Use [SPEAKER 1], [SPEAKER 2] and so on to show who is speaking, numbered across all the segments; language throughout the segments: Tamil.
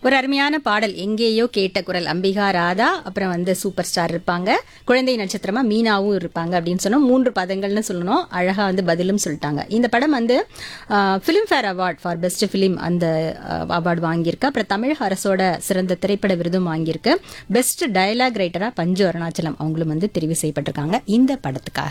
[SPEAKER 1] ஒரு அருமையான பாடல் எங்கேயோ கேட்ட குரல் அம்பிகா ராதா அப்புறம் வந்து சூப்பர் ஸ்டார் இருப்பாங்க குழந்தை நட்சத்திரமா மீனாவும் இருப்பாங்க அப்படின்னு சொன்னோம் மூன்று பதங்கள்னு சொல்லணும் அழகா வந்து பதிலும் சொல்லிட்டாங்க இந்த படம் வந்து filmfare award for best film அந்த அவார்டு வாங்கியிருக்கு அப்புறம் தமிழக அரசோட சிறந்த திரைப்பட விருதும் வாங்கியிருக்கு பெஸ்ட் டயலாக் ரைட்டரா பஞ்சு அருணாச்சலம் அவங்களும் வந்து தெரிவு செய்யப்பட்டிருக்காங்க இந்த படத்துக்காக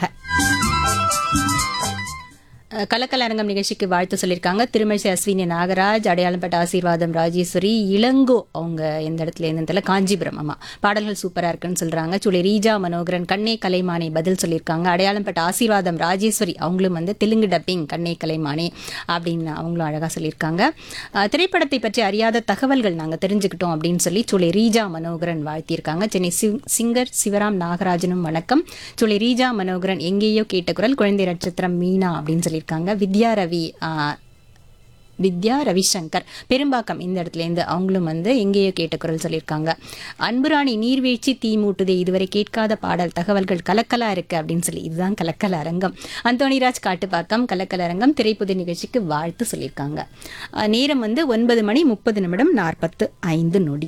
[SPEAKER 1] அஹ் கலக்கல் அரங்கம் நிகழ்ச்சிக்கு வாழ்த்து சொல்லியிருக்காங்க திருமழிசை அஸ்வினி நாகராஜ் அடையாளம்பட்ட ஆசீர்வாதம் ராஜேஸ்வரி இளங்கோ அவங்க எந்த இடத்துல என்னன்னு தெரியல காஞ்சிபுரம் ஆமா பாடல்கள் சூப்பரா இருக்குன்னு சொல்றாங்க சுழி ரீஜா மனோகரன் கண்ணே கலைமானே பதில் சொல்லியிருக்காங்க அடையாளம்பட்ட ஆசீர்வாதம் ராஜேஸ்வரி அவங்களும் வந்து தெலுங்கு டப்பிங் கண்ணே கலைமானே அப்படின்னு அவங்களும் அழகா சொல்லியிருக்காங்க அஹ் திரைப்படத்தை பற்றி அறியாத தகவல்கள் நாங்க தெரிஞ்சுக்கிட்டோம் அப்படின்னு சொல்லி சுழி ரீஜா மனோகரன் வாழ்த்தியிருக்காங்க சென்னை சிங்- சிங்கர் சிவராம் நாகராஜனும் வணக்கம் சுழி ரீஜா மனோகரன் எங்கேயோ கேட்ட குரல் குழந்தை நட்சத்திரம் மீனா அப்படின்னு சொல்லியிருக்காங்க வித்யா ரவி ஆ, வித்யா ரவிசங்கர் பெரும்பாக்கம் இந்த இடத்துல இருந்து அவங்களும் வந்து எங்கேயோ கேட்ட குரல் சொல்லியிருக்காங்க அன்புராணி நீர்வீழ்ச்சி தீ மூட்டுது இதுவரை கேட்காத பாடல் தகவல்கள் கலக்கலா இருக்கு அப்படின்னு சொல்லி இதுதான் கலக்கல அரங்கம் அந்தோணிராஜ் காட்டுப்பாக்கம் கலக்கல அரங்கம் திரைப்புது நிகழ்ச்சிக்கு வாழ்த்து சொல்லியிருக்காங்க ஆ, நேரம் வந்து ஒன்பது மணி முப்பது நிமிடம் நாற்பத்து ஐந்து நொடி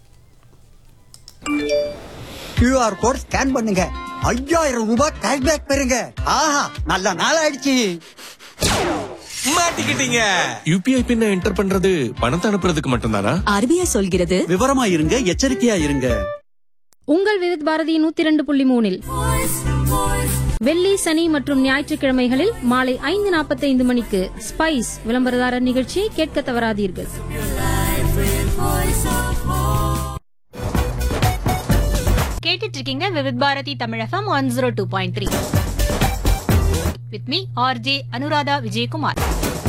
[SPEAKER 2] கியூஆர் கோட் ஸ்கேன் பண்ணுங்க ஐயாயிரம் ரூபாய் கேஷ்பேக் பெறுங்க ஆஹா நல்ல நாள் ஆயிடுச்சு
[SPEAKER 3] மாட்டிக்கிட்டீங்க யூபிஐ பின்ன என்டர் பண்றது பணத்தை அனுப்புறதுக்கு மட்டும்தானா
[SPEAKER 4] ஆர்பிஐ சொல்கிறது
[SPEAKER 2] விவரமா இருங்க எச்சரிக்கையா இருங்க
[SPEAKER 5] உங்கள் விவித் பாரதி நூத்தி ரெண்டு புள்ளி மூணில் வெள்ளி சனி மற்றும் ஞாயிற்றுக்கிழமைகளில் மாலை ஐந்து நாற்பத்தைந்து மணிக்கு ஸ்பைஸ் விளம்பரதாரர் நிகழ்ச்சியை கேட்க தவறாதீர்கள்
[SPEAKER 1] கேட்டுட்டு இருக்கீங்க Vividh Bharati Tamilagam one zero two point three with me RJ Anuradha Vijayakumar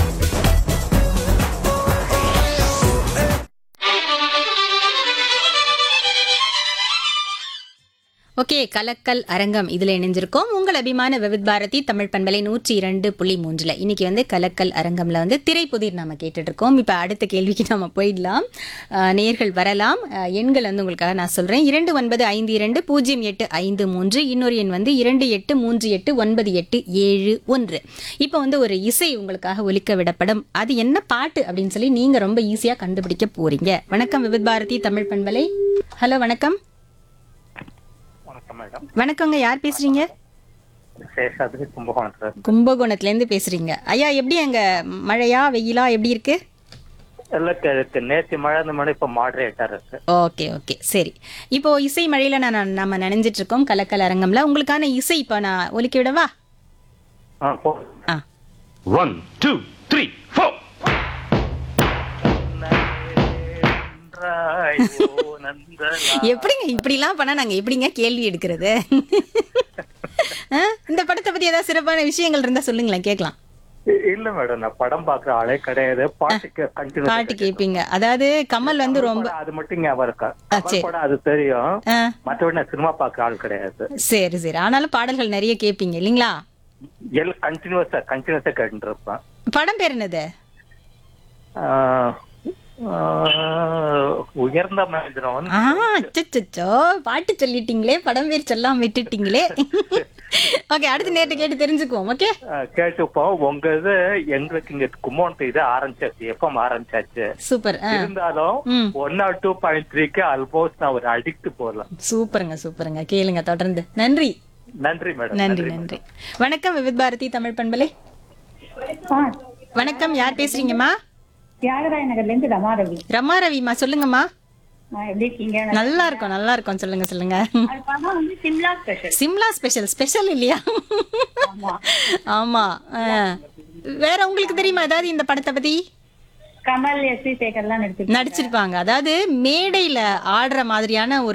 [SPEAKER 1] okay கலக்கல் அரங்கம் இதுல இணைஞ்சிருக்கோம் உங்கள் அபிமான விவித் பாரதி தமிழ் பண்பலை நூற்றி இரண்டு புள்ளி மூன்றுல இன்னைக்கு வந்து கலக்கல் அரங்கம்ல வந்து திரைப்புதிர் நாம கேட்டுட்டு இருக்கோம் இப்ப அடுத்த கேள்விக்கு நாம போயிடலாம் அஹ், நேர்கள் வரலாம் அஹ், எண்கள் வந்து உங்களுக்காக நான் சொல்றேன் இரண்டு ஒன்பது ஐந்து இரண்டு பூஜ்ஜியம் எட்டு ஐந்து மூன்று இன்னொரு எண் வந்து இரண்டு எட்டு மூன்று எட்டு ஒன்பது எட்டு ஏழு ஒன்று இப்போ வந்து ஒரு இசை உங்களுக்காக ஒலிக்க விடப்படும் அது என்ன பாட்டு அப்படின்னு சொல்லி நீங்க ரொம்ப ஈஸியா கண்டுபிடிக்க போறீங்க வணக்கம் விவித் பாரதி தமிழ் பண்பலை ஹலோ வணக்கம்
[SPEAKER 6] வணக்கம் மேடம்
[SPEAKER 1] வணக்கங்க யார் பேசுறீங்க
[SPEAKER 6] சேஷாத்ரி கும்பகோணம் சார்
[SPEAKER 1] கும்பகோணத்துல இருந்து பேசுறீங்க ஐயா எப்படி அங்க மழையா வெயிலா எப்படி இருக்கு
[SPEAKER 6] இல்ல இருக்கு நேற்று மழை இந்த மழை இப்ப மாடரேட்டா இருக்கு
[SPEAKER 1] ஓகே ஓகே சரி இப்போ இசை மழையில நான் நம்ம நனைஞ்சிட்டு இருக்கோம் கலக்கல் அரங்கம்ல உங்களுக்கான இசை இப்போ நான் ஒலிக்க விடவா
[SPEAKER 6] ஆ, போ.
[SPEAKER 1] ஆ
[SPEAKER 3] ஒன் டூ த்ரீ ஃபோர்
[SPEAKER 6] நன்றாயோ நந்தலா.
[SPEAKER 1] எப்படிங்க இப்படிலாம் பண்ணா நாங்க எப்படிங்க கேள்வி எடுக்கிறது ஆ? இந்த படத்தை பத்தி ஏதாவது சிறப்பான விஷயங்கள் இருந்தா சொல்லுங்களேன் கேட்கலாம்
[SPEAKER 6] இ- இல்ல மேடம் நான் படம் பாக்குற ஆளே கிடையாது பாட்டுக்கு கண்டினியூ
[SPEAKER 1] பாட்டு கேட்பீங்க அதாவது கமல் வந்து ரொம்ப
[SPEAKER 6] அது மட்டும் ஞாபகம் இருக்கா
[SPEAKER 1] ஆ, சரி.
[SPEAKER 6] கமல் படம் அது தெரியும்
[SPEAKER 1] ஆ,
[SPEAKER 6] மற்றபடி நான் சினிமா பாக்குற ஆள் கிடையாது
[SPEAKER 1] சரி சரி ஆனாலும் பாடல்கள் நிறைய கேட்பீங்க இல்லைங்களா
[SPEAKER 6] எல் கண்டினியூஸா கண்டினியூஸா கேட்டு இருப்பேன்
[SPEAKER 1] படம் பேர் என்னது
[SPEAKER 6] ஆ, ஆ, உயர்ந்த மனிதன்
[SPEAKER 1] ஆ அச்சச்சோ பாட்டு சொல்லிட்டீங்களே படம் பேர் சொல்லாம விட்டுட்டீங்களே ஓகே அடுத்து நேற்று கேட்டு தெரிஞ்சுக்குவோம் ஓகே
[SPEAKER 6] கேட்டுப்போம் உங்க இது எங்களுக்கு இங்க கும்போணத்து இது ஆரம்பிச்சாச்சு எப்பம் ஆரம்பிச்சாச்சு
[SPEAKER 1] சூப்பர் ஆ
[SPEAKER 6] இருந்தாலும்
[SPEAKER 1] ம்.
[SPEAKER 6] ஒன் ஆர் டூ பாயிண்ட் த்ரீக்கு ஆல்மோஸ்ட் நான் ஒரு அடிக்ட் போடலாம்
[SPEAKER 1] சூப்பருங்க சூப்பருங்க கேளுங்க தொடர்ந்து நன்றி
[SPEAKER 6] நன்றி மேடம்
[SPEAKER 1] நன்றி நன்றி வணக்கம் விவித் பாரதி தமிழ் பண்பலை வணக்கம் யார் பேசுறீங்கம்மா
[SPEAKER 7] தியாகராய நகர்ல இருந்து ரமா ரவி
[SPEAKER 1] ரமா ரவிமா சொல்லுங்கம்மா
[SPEAKER 7] ஆ, எப்படி இருக்கீங்க
[SPEAKER 1] நல்லா இருக்கும் நல்லா இருக்கும் சொல்லுங்க சொல்லுங்க
[SPEAKER 7] அது படம் வந்து Shimla special
[SPEAKER 1] Shimla special special இல்லையா ஆமா ஆ. வேற உங்களுக்கு தெரியுமா ஏதாவது இந்த படத்தை பத்தி
[SPEAKER 7] கமல் எஸ் வி சேகர்லாம் நடிச்சிருக்காங்க
[SPEAKER 1] நடிச்சிருப்பாங்க அதாவது மேடையில ஆடுற மாதிரியான ஒரு